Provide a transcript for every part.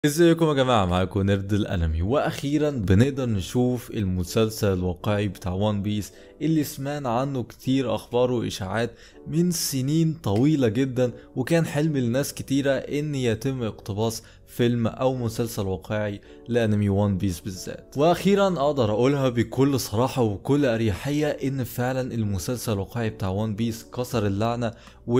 ازيكم يا جماعة معاكم نرد الانمي واخيرا بنقدر نشوف المسلسل الواقعي بتاع وان بيس اللي سمعنا عنه كتير اخبار واشاعات من سنين طويلة جدا وكان حلم لناس كتيرة ان يتم اقتباس فيلم او مسلسل واقعي لانمي وان بيس بالذات واخيرا اقدر اقولها بكل صراحة وبكل اريحية ان فعلا المسلسل الواقعي بتاع وان بيس كسر اللعنة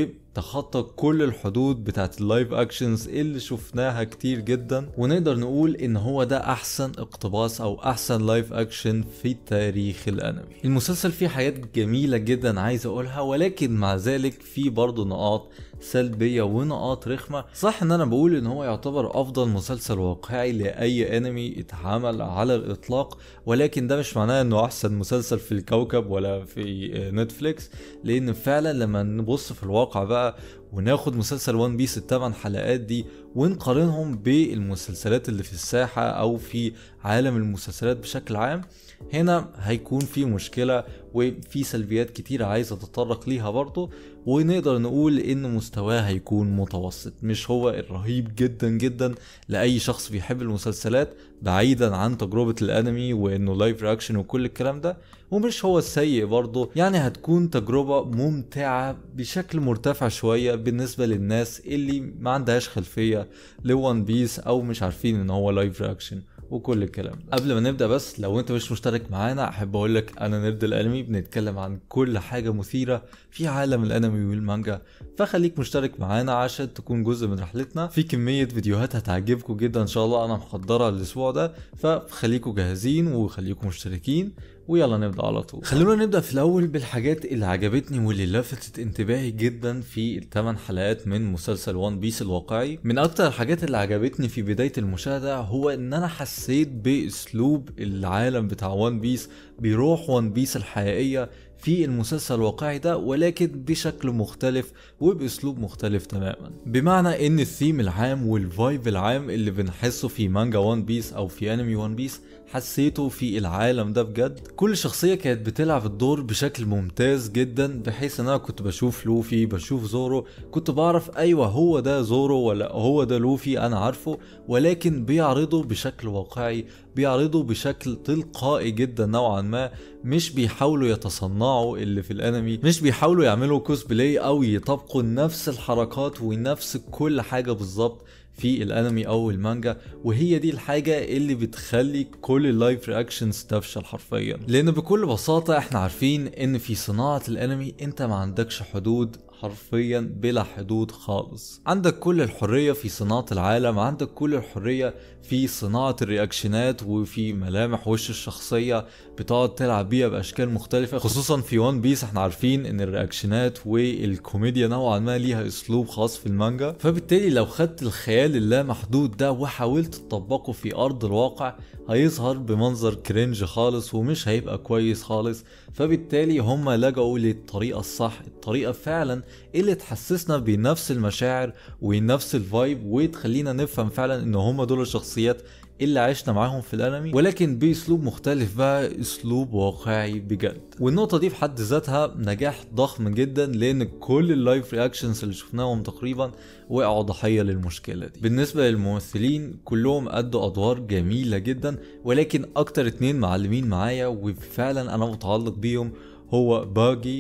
وتخطى كل الحدود بتاعت اللايف اكشنز اللي شفناها كتير جدا ونقدر نقول ان هو ده احسن اقتباس او احسن لايف اكشن في تاريخ الانمي المسلسل فيه حاجات جميلة جدا عايز اقولها ولكن مع ذلك فيه برضه نقاط سلبية ونقاط رخمة صح ان انا بقول ان هو يعتبر افضل مسلسل واقعي لاي انمي اتعمل على الاطلاق ولكن ده مش معناه انه احسن مسلسل في الكوكب ولا في نتفليكس لان فعلا لما نبص في الواقع بقى وناخد مسلسل وان بيس الثمان حلقات دي ونقارنهم بالمسلسلات اللي في الساحة او في عالم المسلسلات بشكل عام هنا هيكون في مشكلة وفي سلبيات كتيرة عايز اتطرق ليها برضه ونقدر نقول ان مستواه هيكون متوسط مش هو الرهيب جدا جدا لاي شخص بيحب المسلسلات بعيدا عن تجربة الانمي وانه لايف رياكشن وكل الكلام ده ومش هو السيء برضه يعني هتكون تجربة ممتعة بشكل مرتفع شوية بالنسبة للناس اللي ما عندهاش خلفية لون بيس او مش عارفين ان هو لايف رياكشن وكل الكلام ده قبل ما نبدا بس لو انت مش مشترك معانا احب اقول لك انا نرد الانمي بنتكلم عن كل حاجه مثيره في عالم الانمي والمانجا فخليك مشترك معانا عشان تكون جزء من رحلتنا في كميه فيديوهات هتعجبكم جدا ان شاء الله انا محضرها الاسبوع ده فخليكم جاهزين وخليكم مشتركين ويلا نبدا على طول خلونا نبدا في الاول بالحاجات اللي عجبتني واللي لفتت انتباهي جدا في الثمان حلقات من مسلسل وان بيس الواقعي من اكتر الحاجات اللي عجبتني في بدايه المشاهده هو ان انا حسيت باسلوب العالم بتاع وان بيس بروح وان بيس الحقيقيه في المسلسل الواقعي ده ولكن بشكل مختلف وباسلوب مختلف تماما بمعنى ان الثيم العام والفايب العام اللي بنحسه في مانجا وان بيس او في انمي وان بيس حسيته في العالم ده بجد كل شخصية كانت بتلعب الدور بشكل ممتاز جدا بحيث ان انا كنت بشوف لوفي بشوف زورو كنت بعرف ايوه هو ده زورو ولا هو ده لوفي انا عارفه ولكن بيعرضه بشكل واقعي بيعرضه بشكل تلقائي جدا نوعا ما مش بيحاولوا يتصنعوا اللي في الانمي مش بيحاولوا يعملوا كوسبلاي او يطبقوا نفس الحركات ونفس كل حاجة بالظبط في الانمي او المانجا وهي دي الحاجه اللي بتخلي كل اللايف رياكشنز تفشل حرفيا لان بكل بساطه احنا عارفين ان في صناعه الانمي انت ما عندكش حدود حرفيا بلا حدود خالص عندك كل الحرية في صناعة العالم عندك كل الحرية في صناعة الرياكشنات وفي ملامح وش الشخصية بتقعد تلعب بيها بأشكال مختلفة خصوصا في وان بيس احنا عارفين ان الرياكشنات والكوميديا نوعا ما ليها اسلوب خاص في المانجا فبالتالي لو خدت الخيال اللامحدود ده وحاولت تطبقه في ارض الواقع هيظهر بمنظر كرنج خالص ومش هيبقى كويس خالص فبالتالي هم لجأوا للطريقة الصح الطريقة فعلا اللي تحسسنا بنفس المشاعر ونفس الفايب وتخلينا نفهم فعلا ان هم دول الشخصيات اللي عشنا معاهم في الانمي ولكن باسلوب مختلف بقى اسلوب واقعي بجد والنقطة دي في حد ذاتها نجاح ضخم جدا لان كل اللايف رياكشنز اللي شفناهم تقريبا وقعوا ضحية للمشكلة دي بالنسبة للممثلين كلهم أدوا أدوار جميلة جدا ولكن أكتر اتنين معلمين معايا وفعلا أنا متعلق بيهم هو باجي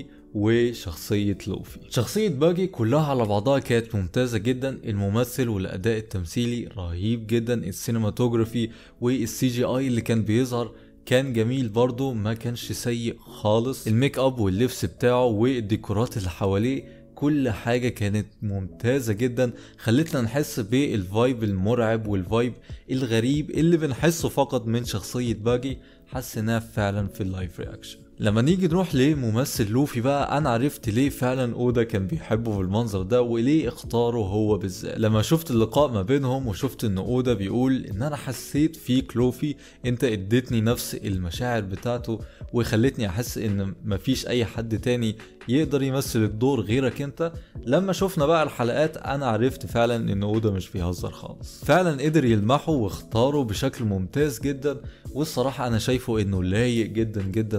وشخصية لوفي شخصية باجي كلها على بعضها كانت ممتازة جدا الممثل والأداء التمثيلي رهيب جدا السينماتوجرافي والسي جي اي اللي كان بيظهر كان جميل برضه ما كانش سيء خالص الميك اب واللبس بتاعه والديكورات اللي حواليه كل حاجة كانت ممتازة جدا خلتنا نحس بالفايب المرعب والفايب الغريب اللي بنحسه فقط من شخصية باجي حسيناه فعلا في اللايف رياكشن لما نيجي نروح لممثل لوفي بقى انا عرفت ليه فعلا اودا كان بيحبه بالمنظر ده وليه اختاره هو بالذات لما شفت اللقاء ما بينهم وشفت ان اودا بيقول ان انا حسيت فيك لوفي انت اديتني نفس المشاعر بتاعته وخلتني احس ان مفيش اي حد تاني يقدر يمثل الدور غيرك انت لما شفنا بقى الحلقات انا عرفت فعلا ان اودا مش بيهزر خالص فعلا قدر يلمحه واختاره بشكل ممتاز جدا والصراحه انا شايفه انه لايق جدا جدا على الدور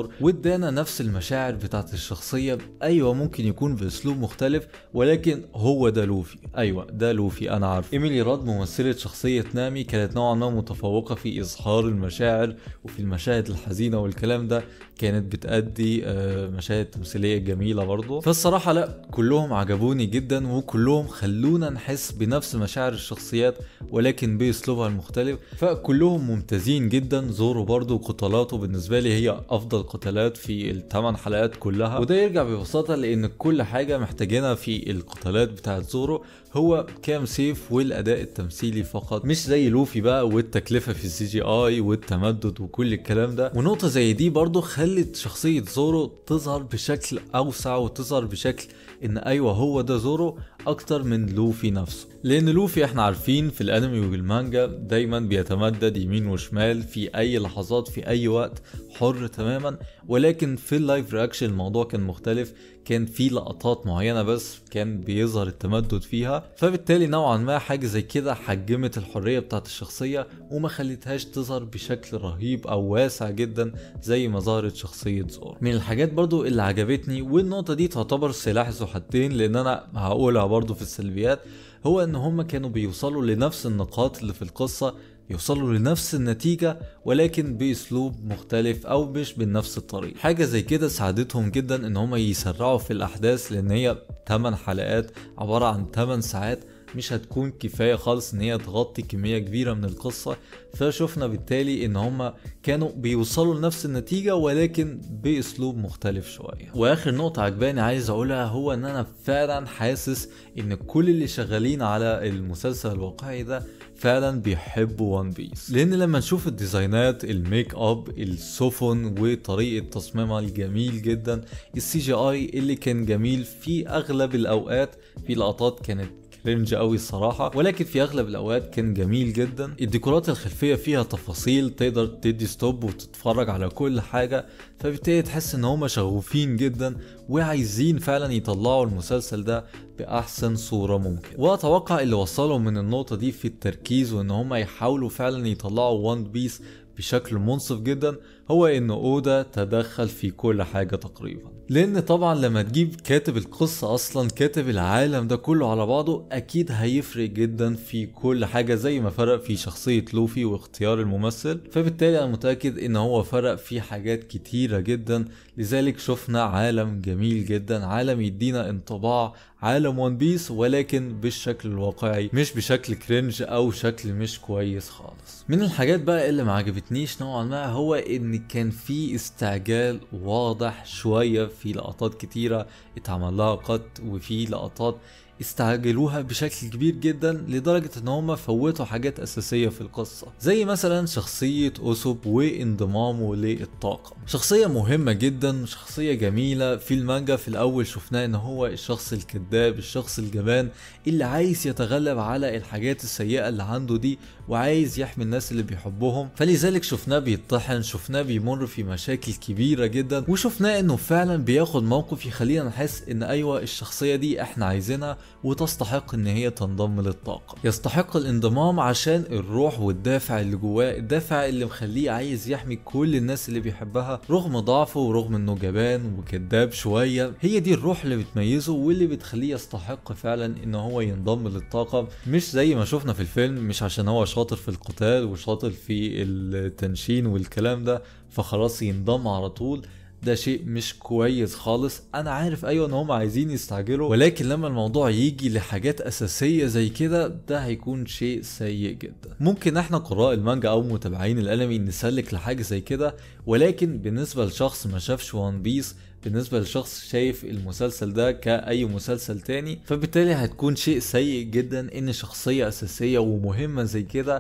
زور وادانا نفس المشاعر بتاعت الشخصيه ايوه ممكن يكون باسلوب مختلف ولكن هو ده لوفي ايوه ده لوفي انا عارف ايميلي راد ممثله شخصيه نامي كانت نوعا ما متفوقه في اظهار المشاعر وفي المشاهد الحزينه والكلام ده كانت بتأدي آه، مشاهد تمثيليه جميله برضه فالصراحه لا كلهم عجبوني جدا وكلهم خلونا نحس بنفس مشاعر الشخصيات ولكن باسلوبها المختلف فكلهم ممتازين جدا زورو برضه قتالاته بالنسبه لي هي افضل قتالات في الثمان حلقات كلها وده يرجع ببساطه لان كل حاجه محتاجينها في القتالات بتاعت زورو هو كام سيف والاداء التمثيلي فقط مش زي لوفي بقى والتكلفه في السي جي اي والتمدد وكل الكلام ده ونقطه زي دي برضه خلت شخصيه زورو تظهر بشكل اوسع وتظهر بشكل ان ايوه هو ده زورو اكتر من لوفي نفسه لان لوفي احنا عارفين في الانمي والمانجا دايما بيتمدد يمين وشمال في اي لحظات في اي وقت حر تماما ولكن في اللايف رياكشن الموضوع كان مختلف كان في لقطات معينه بس كان بيظهر التمدد فيها فبالتالي نوعا ما حاجه زي كده حجمت الحريه بتاعت الشخصيه وما خلتهاش تظهر بشكل رهيب او واسع جدا زي ما ظهرت شخصيه زور من الحاجات برضو اللي عجبتني والنقطه دي تعتبر سلاح ذو حدين لان انا هقولها برضو في السلبيات هو ان هم كانوا بيوصلوا لنفس النقاط اللي في القصه يوصلوا لنفس النتيجة ولكن بأسلوب مختلف أو مش بنفس الطريقة حاجة زي كده ساعدتهم جدا إن هم يسرعوا في الأحداث لأن هي 8 حلقات عبارة عن 8 ساعات مش هتكون كفاية خالص ان هي تغطي كمية كبيرة من القصة فشفنا بالتالي ان هما كانوا بيوصلوا لنفس النتيجة ولكن باسلوب مختلف شوية واخر نقطة عجباني عايز اقولها هو ان انا فعلا حاسس ان كل اللي شغالين على المسلسل الواقعي ده فعلا بيحبوا وان بيس لان لما نشوف الديزاينات الميك اب السفن وطريقه تصميمها الجميل جدا السي جي اي اللي كان جميل في اغلب الاوقات في لقطات كانت كرنج قوي الصراحة ولكن في اغلب الاوقات كان جميل جدا الديكورات الخلفية فيها تفاصيل تقدر تدي ستوب وتتفرج على كل حاجة فبالتالي تحس ان هما شغوفين جدا وعايزين فعلا يطلعوا المسلسل ده باحسن صورة ممكن واتوقع اللي وصلهم من النقطة دي في التركيز وان هما يحاولوا فعلا يطلعوا وان بيس بشكل منصف جدا هو ان اودا تدخل في كل حاجة تقريبا لان طبعا لما تجيب كاتب القصة اصلا كاتب العالم ده كله على بعضه اكيد هيفرق جدا في كل حاجة زي ما فرق في شخصية لوفي واختيار الممثل فبالتالي انا متأكد ان هو فرق في حاجات كتيرة جدا لذلك شفنا عالم جميل جدا عالم يدينا انطباع عالم ون بيس ولكن بالشكل الواقعي مش بشكل كرنج او شكل مش كويس خالص من الحاجات بقى اللي ما عجبتنيش نوعا ما هو ان كان في استعجال واضح شوية في لقطات كتيرة اتعمل لها قط وفي لقطات استعجلوها بشكل كبير جدا لدرجة ان هم فوتوا حاجات اساسية في القصة زي مثلا شخصية اسوب وانضمامه للطاقم شخصية مهمة جدا شخصية جميلة في المانجا في الاول شفناه ان هو الشخص الكذاب الشخص الجبان اللي عايز يتغلب على الحاجات السيئة اللي عنده دي وعايز يحمي الناس اللي بيحبهم فلذلك شفناه بيطحن شفناه بيمر في مشاكل كبيرة جدا وشفناه انه فعلا بياخد موقف يخلينا نحس ان ايوه الشخصية دي احنا عايزينها وتستحق ان هي تنضم للطاقم يستحق الانضمام عشان الروح والدافع اللي جواه الدافع اللي مخليه عايز يحمي كل الناس اللي بيحبها رغم ضعفه ورغم انه جبان وكذاب شوية هي دي الروح اللي بتميزه واللي بتخليه يستحق فعلا ان هو ينضم للطاقم مش زي ما شفنا في الفيلم مش عشان هو شاطر في القتال وشاطر في التنشين والكلام ده فخلاص ينضم على طول ده شيء مش كويس خالص انا عارف ايوه ان هم عايزين يستعجلوا ولكن لما الموضوع يجي لحاجات اساسيه زي كده ده هيكون شيء سيء جدا ممكن احنا قراء المانجا او متابعين الانمي نسلك لحاجه زي كده ولكن بالنسبه لشخص ما شافش وان بيس بالنسبة لشخص شايف المسلسل ده كأي مسلسل تاني فبالتالي هتكون شيء سيء جدا ان شخصية اساسية ومهمة زي كده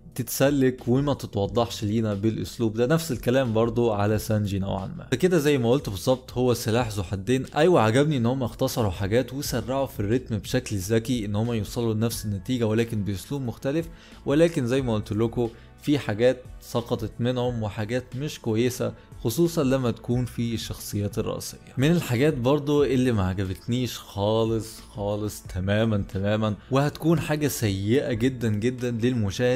تتسلك وما تتوضحش لينا بالاسلوب ده نفس الكلام برضو على سانجي نوعا ما فكده زي ما قلت بالظبط هو سلاح ذو حدين ايوه عجبني ان هم اختصروا حاجات وسرعوا في الريتم بشكل ذكي ان هم يوصلوا لنفس النتيجه ولكن باسلوب مختلف ولكن زي ما قلت لكم في حاجات سقطت منهم وحاجات مش كويسة خصوصا لما تكون في الشخصيات الرئيسية من الحاجات برضو اللي ما عجبتنيش خالص خالص تماما تماما وهتكون حاجة سيئة جدا جدا للمشاهد اللي مش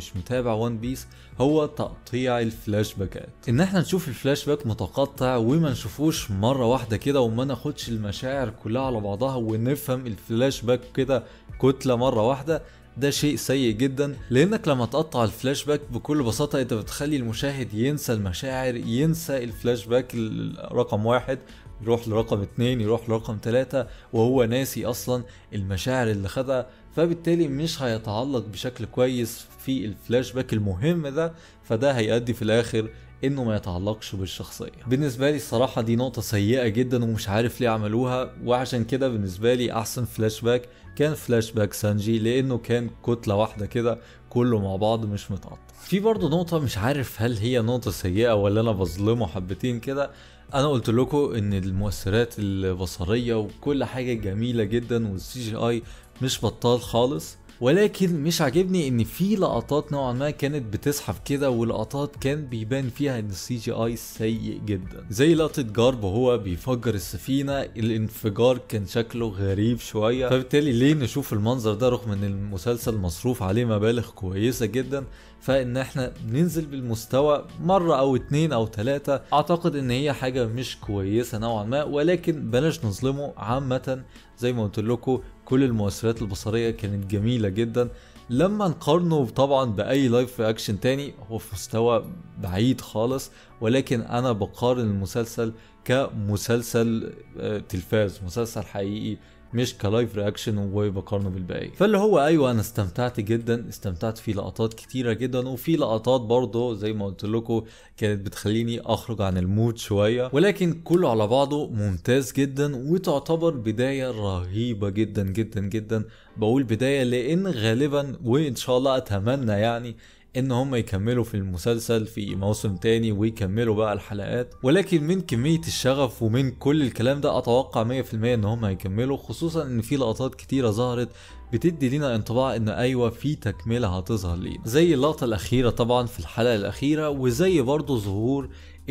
مش متابع وان بيس هو تقطيع الفلاش باكات ان احنا نشوف الفلاش باك متقطع وما نشوفوش مره واحده كده وما ناخدش المشاعر كلها على بعضها ونفهم الفلاش باك كده كتله مره واحده ده شيء سيء جدا لانك لما تقطع الفلاش باك بكل بساطه انت بتخلي المشاهد ينسى المشاعر ينسى الفلاش باك رقم واحد يروح لرقم اتنين يروح لرقم تلاتة وهو ناسي اصلا المشاعر اللي خدها فبالتالي مش هيتعلق بشكل كويس في الفلاش باك المهم ده فده هيؤدي في الاخر انه ما يتعلقش بالشخصيه بالنسبه لي الصراحه دي نقطه سيئه جدا ومش عارف ليه عملوها وعشان كده بالنسبه لي احسن فلاش باك كان فلاش باك سانجي لانه كان كتله واحده كده كله مع بعض مش متقطع في برضه نقطه مش عارف هل هي نقطه سيئه ولا انا بظلمه حبتين كده انا قلت لكم ان المؤثرات البصريه وكل حاجه جميله جدا والسي جي اي مش بطال خالص ولكن مش عاجبني ان في لقطات نوعا ما كانت بتسحب كده ولقطات كان بيبان فيها ان السي جي اي سيء جدا زي لقطه جارب وهو بيفجر السفينه الانفجار كان شكله غريب شويه فبالتالي ليه نشوف المنظر ده رغم ان المسلسل مصروف عليه مبالغ كويسه جدا فان احنا ننزل بالمستوى مرة او اتنين او تلاتة اعتقد ان هي حاجة مش كويسة نوعا ما ولكن بلاش نظلمه عامة زي ما قلت لكم كل المؤثرات البصرية كانت جميلة جدا لما نقارنه طبعا باي لايف اكشن تاني هو في مستوى بعيد خالص ولكن انا بقارن المسلسل كمسلسل تلفاز مسلسل حقيقي مش كلايف رياكشن وبقارنه بالباقي فاللي هو ايوه انا استمتعت جدا استمتعت في لقطات كتيره جدا وفي لقطات برضه زي ما قلت لكم كانت بتخليني اخرج عن المود شويه ولكن كله على بعضه ممتاز جدا وتعتبر بدايه رهيبه جدا جدا جدا بقول بدايه لان غالبا وان شاء الله اتمنى يعني ان هم يكملوا في المسلسل في موسم تاني ويكملوا بقى الحلقات ولكن من كمية الشغف ومن كل الكلام ده اتوقع 100% ان هم هيكملوا خصوصا ان في لقطات كتيرة ظهرت بتدي لنا انطباع ان ايوه في تكملة هتظهر لينا زي اللقطة الاخيرة طبعا في الحلقة الاخيرة وزي برضه ظهور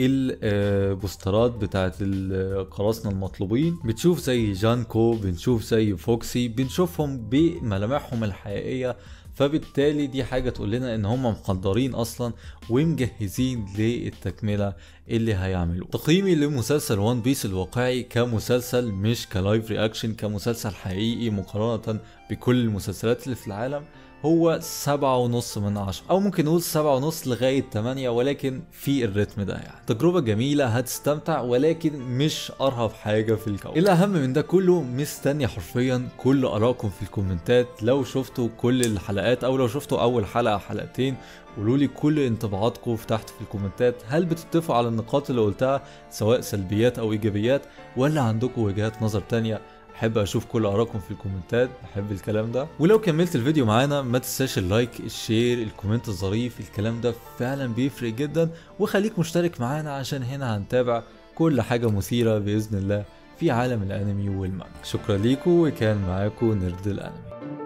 البوسترات بتاعت القراصنة المطلوبين بتشوف زي جانكو بنشوف زي فوكسي بنشوفهم بملامحهم الحقيقية فبالتالي دي حاجة تقول لنا ان هم محضرين اصلا ومجهزين للتكملة اللي هيعملوه تقييمي لمسلسل وان بيس الواقعي كمسلسل مش كلايف رياكشن كمسلسل حقيقي مقارنة بكل المسلسلات اللي في العالم هو سبعة ونص من عشرة او ممكن نقول سبعة ونص لغاية تمانية ولكن في الريتم ده يعني تجربة جميلة هتستمتع ولكن مش ارهب حاجة في الكون الاهم من ده كله مستني حرفيا كل ارائكم في الكومنتات لو شفتوا كل الحلقات او لو شفتوا اول حلقة حلقتين قولوا لي كل انطباعاتكم في تحت في الكومنتات هل بتتفقوا على النقاط اللي قلتها سواء سلبيات او ايجابيات ولا عندكم وجهات نظر تانية احب اشوف كل ارائكم في الكومنتات بحب الكلام ده ولو كملت الفيديو معانا ما تنساش اللايك الشير الكومنت الظريف الكلام ده فعلا بيفرق جدا وخليك مشترك معانا عشان هنا هنتابع كل حاجة مثيرة بإذن الله في عالم الأنمي والمانجا شكرا ليكم وكان معاكم نرد الأنمي